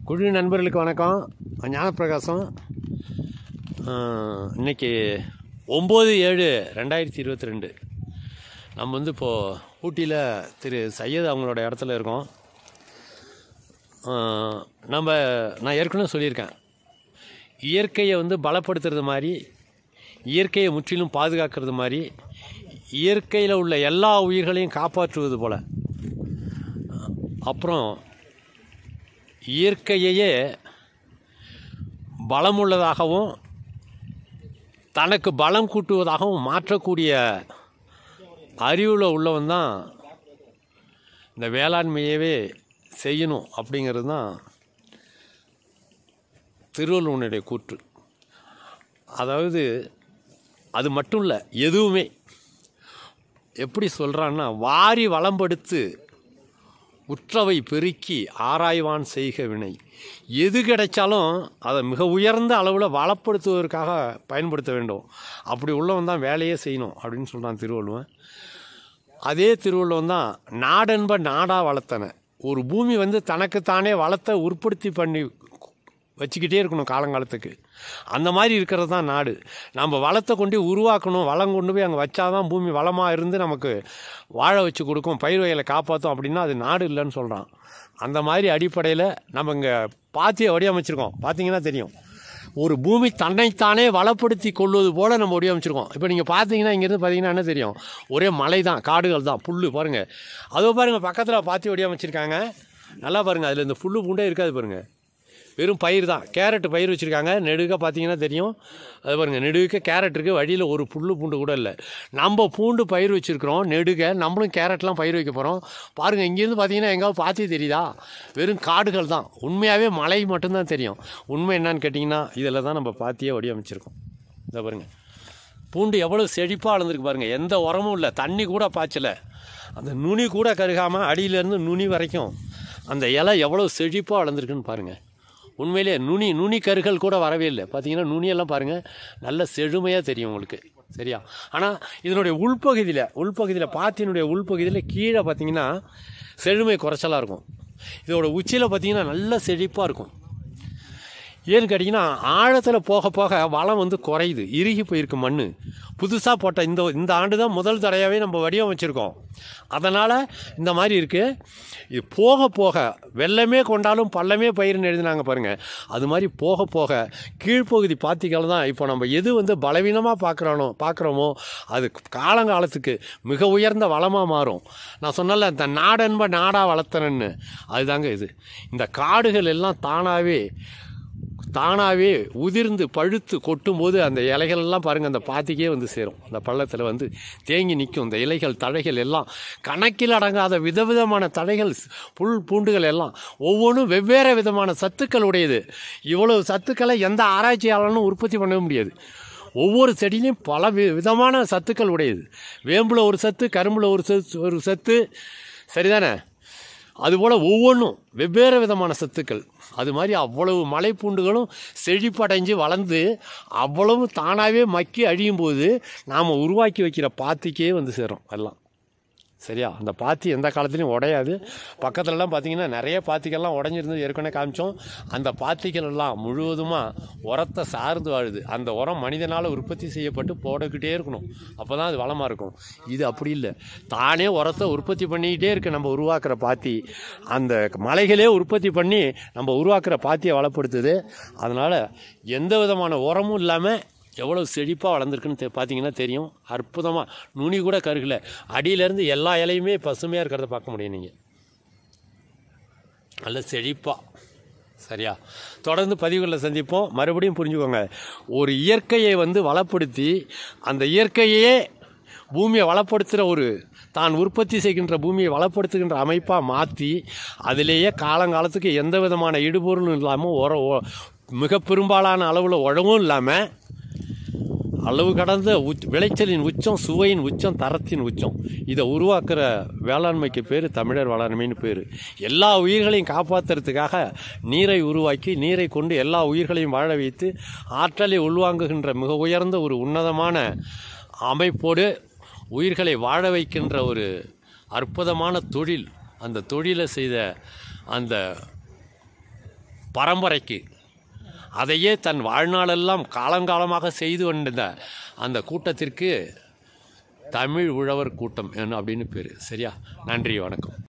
குழு நண்பர்களுக்கு வணக்கம் ஞானப்பிரகாசம் ஆஹ், இன்னைக்கு ஒம்பது ஏழு ரெண்டாயிரத்தி இருபத்தி ரெண்டு நம்ம வந்து இப்போது ஊட்டியில் திரு சையத் அவங்களோட இடத்துல இருக்கோம் ஆஹ், நம்ம நான் ஏற்கனவே சொல்லியிருக்கேன் இயற்கையை வந்து பலப்படுத்துறது மாதிரி இயற்கையை முற்றிலும் பாதுகாக்கிறது மாதிரி இயற்கையில் உள்ள எல்லா உயிர்களையும் காப்பாற்றுவது போல் அப்புறம் இயற்கையையே பலமுள்ளதாகவும் தனக்கு பலம் கூட்டுவதாகவும் மாற்றக்கூடிய அறிவில் உள்ளவன் தான் இந்த வேளாண்மையவே செய்யணும் அப்படிங்கிறது தான் திருவள்ளுவனுடைய கூற்று அதாவது அது மட்டும் இல்லை எதுவுமே எப்படி சொல்கிறான்னா வாரி வளம்படுத்து உற்றவை பெருக்கி ஆராய்வான் செய்க வினை எது கிடைச்சாலும் அதை மிக உயர்ந்த அளவில் வளப்படுத்துவதற்காக பயன்படுத்த வேண்டும் அப்படி உள்ளவன் தான் வேலையே செய்யணும் அப்படின்னு சொல்கிறான் திருவள்ளுவன் அதே திருவள்ளுவன் தான் நாடென்ப நாடா வளர்த்தன ஒரு பூமி வந்து தனக்குத்தானே வளத்தை உற்பத்தி பண்ணி வச்சுக்கிட்டே இருக்கணும் காலங்காலத்துக்கு அந்த மாதிரி இருக்கிறது தான் நாடு நம்ம வளத்தை கொண்டு போய் உருவாக்கணும் வளம் கொண்டு போய் அங்கே வச்சாதான் பூமி வளமாக இருந்து நமக்கு வாழ வச்சு கொடுக்கும் பயிர் வகைகளை காப்பாற்றும் அப்படின்னா அது நாடு இல்லைன்னு சொல்கிறான் அந்த மாதிரி அடிப்படையில் நம்ம இங்கே பாத்தியை வடிவமைச்சிருக்கோம் பார்த்தீங்கன்னா தெரியும் ஒரு பூமி தன்னைத்தானே வளப்படுத்தி கொள்வது போல் நம்ம வடிவமைச்சிருக்கோம் இப்போ நீங்கள் பார்த்தீங்கன்னா இங்கேருந்து பார்த்தீங்கன்னா என்ன தெரியும் ஒரே மலை தான் காடுகள் தான் புல் பாருங்கள் அதோ பாருங்கள் பக்கத்தில் பாத்தி வடிவமைச்சிருக்காங்க நல்லா பாருங்கள் அதில் இந்த புல்லு பூண்டே இருக்காது பாருங்கள் வெறும் பயிர் தான் கேரட் பயிர் வச்சுருக்காங்க நெடுக்க பார்த்தீங்கன்னா தெரியும் அது பாருங்கள் நெடுக்க கேரட் இருக்குது வழியில் ஒரு புல்லு பூண்டு கூட இல்லை நம்ம பூண்டு பயிர் வச்சுருக்கிறோம் நெடுக நம்மளும் கேரட்லாம் பயிர் வைக்க போகிறோம் பாருங்கள் இங்கேருந்து பார்த்தீங்கன்னா எங்காவது பாத்தி தெரியுதா வெறும் காடுகள் தான் உண்மையாகவே மலை மட்டும்தான் தெரியும் உண்மை என்னன்னு கேட்டிங்கன்னா இதில் தான் நம்ம பாத்தியே வடிவமைச்சிருக்கோம் இதை பாருங்கள் பூண்டு எவ்வளோ செழிப்பாக வளர்ந்துருக்கு பாருங்கள் எந்த உரமும் இல்லை தண்ணி கூட பாய்ச்சலை அந்த நுனி கூட கருகாமல் அடியிலேருந்து நுனி வரைக்கும் அந்த இலை எவ்வளோ செழிப்பாக வளர்ந்துருக்குன்னு பாருங்கள் உண்மையிலே நுனி நுனி கருகள் கூட வரவே இல்லை பார்த்தீங்கன்னா நுனியெல்லாம் பாருங்கள் நல்ல செழுமையாக தெரியும் உங்களுக்கு சரியா ஆனால் இதனுடைய உள்பகுதியில் உள்பகுதியில் பாத்தினுடைய உள்பகுதியில் கீழே பார்த்தீங்கன்னா செழுமை குறைச்சலாக இருக்கும் இதோட உச்சியில் பார்த்தீங்கன்னா நல்ல செழிப்பாக இருக்கும் ஏன்னு கேட்டிங்கன்னா ஆழத்தில் போக போக வளம் வந்து குறையுது இறுகி போயிருக்கு மண் புதுசாக போட்ட இந்த இந்த ஆண்டு தான் முதல் தடையாகவே நம்ம வடிவமைச்சிருக்கோம் அதனால் இந்த மாதிரி இருக்குது இது போக போக வெள்ளமே கொண்டாலும் பள்ளமே பயிர்னு எழுதினாங்க பாருங்கள் அது மாதிரி போக போக கீழ்ப்பகுதி பாத்திகள் தான் இப்போ நம்ம எது வந்து பலவீனமாக பார்க்குறானோ பார்க்குறோமோ அது காலங்காலத்துக்கு மிக உயர்ந்த வளமாக மாறும் நான் சொன்னல இந்த நாடென்ப நாடாக வளர்த்தனன்னு அதுதாங்க இது இந்த காடுகள் எல்லாம் தானாகவே தானாகவே உதிர்ந்து பழுத்து கொட்டும்போது அந்த இலைகள் எல்லாம் பாருங்கள் அந்த பாத்திக்கே வந்து சேரும் அந்த பள்ளத்தில் வந்து தேங்கி நிற்கும் இந்த இலைகள் தழைகள் எல்லாம் கணக்கில் அடங்காத விதவிதமான தழைகள் புல் பூண்டுகள் எல்லாம் ஒவ்வொன்றும் வெவ்வேறு விதமான சத்துக்கள் உடையது இவ்வளவு சத்துக்களை எந்த ஆராய்ச்சியாளனும் உற்பத்தி பண்ண முடியாது ஒவ்வொரு செடியிலையும் பல வி விதமான சத்துக்கள் உடையது வேம்பில் ஒரு சத்து கரும்பில் ஒரு சத்து ஒரு சத்து சரிதானே அதுபோல் ஒவ்வொன்றும் வெவ்வேறு விதமான சத்துக்கள் அது மாதிரி அவ்வளவு மலைப்பூண்டுகளும் செழிப்படைஞ்சு வளர்ந்து அவ்வளவு தானாகவே மக்கி அழியும் போது நாம் உருவாக்கி வைக்கிற பாத்திக்கே வந்து சேரும் எல்லாம் சரியா அந்த பாத்தி எந்த காலத்துலையும் உடையாது பக்கத்துலலாம் பார்த்தீங்கன்னா நிறைய பாத்திகள்லாம் உடஞ்சிருந்து ஏற்கனவே காமிச்சோம் அந்த பாத்திகள் எல்லாம் முழுவதுமாக உரத்தை சார்ந்து வாழுது அந்த உரம் மனிதனால் உற்பத்தி செய்யப்பட்டு போடக்கிட்டே இருக்கணும் அப்போ தான் அது வளமாக இருக்கும் இது அப்படி இல்லை தானே உரத்தை உற்பத்தி பண்ணிக்கிட்டே இருக்கு நம்ம உருவாக்குற பாத்தி அந்த மலைகளே உற்பத்தி பண்ணி நம்ம உருவாக்குற பாத்தியை வளப்படுத்துது அதனால் எந்த விதமான உரமும் இல்லாமல் எவ்வளோ செழிப்பாக வளர்ந்துருக்குன்னு தெ பார்த்தீங்கன்னா தெரியும் அற்புதமாக நுனி கூட கருகல அடியிலேருந்து எல்லா இலையுமே பசுமையாக இருக்கிறத பார்க்க முடியும் நீங்கள் நல்ல செழிப்பாக சரியா தொடர்ந்து பதிவுகளில் சந்திப்போம் மறுபடியும் புரிஞ்சுக்கோங்க ஒரு இயற்கையை வந்து வளப்படுத்தி அந்த இயற்கையே பூமியை வளப்படுத்துகிற ஒரு தான் உற்பத்தி செய்கின்ற பூமியை வளப்படுத்துகின்ற அமைப்பாக மாற்றி அதிலேயே காலங்காலத்துக்கு எந்த விதமான இடுபொருளும் இல்லாமல் உர உ- மிக பெரும்பாலான அளவில் உழவும் இல்லாமல் அளவு கடந்த உச் விளைச்சலின் உச்சம் சுவையின் உச்சம் தரத்தின் உச்சம் இதை உருவாக்குற வேளாண்மைக்கு பேர் தமிழர் வேளாண்மைன்னு பேர் எல்லா உயிர்களையும் காப்பாற்றுறதுக்காக நீரை உருவாக்கி நீரை கொண்டு எல்லா உயிர்களையும் வாழ வைத்து ஆற்றலை உள்வாங்குகின்ற மிக உயர்ந்த ஒரு உன்னதமான அமைப்போடு உயிர்களை வாழ வைக்கின்ற ஒரு அற்புதமான தொழில் அந்த தொழிலை செய்த அந்த பரம்பரைக்கு அதையே தன் வாழ்நாளெல்லாம் காலங்காலமாக செய்து வந்த அந்த கூட்டத்திற்கு தமிழ் உழவர் கூட்டம் என்ன அப்படின்னு பேர் சரியா நன்றி வணக்கம்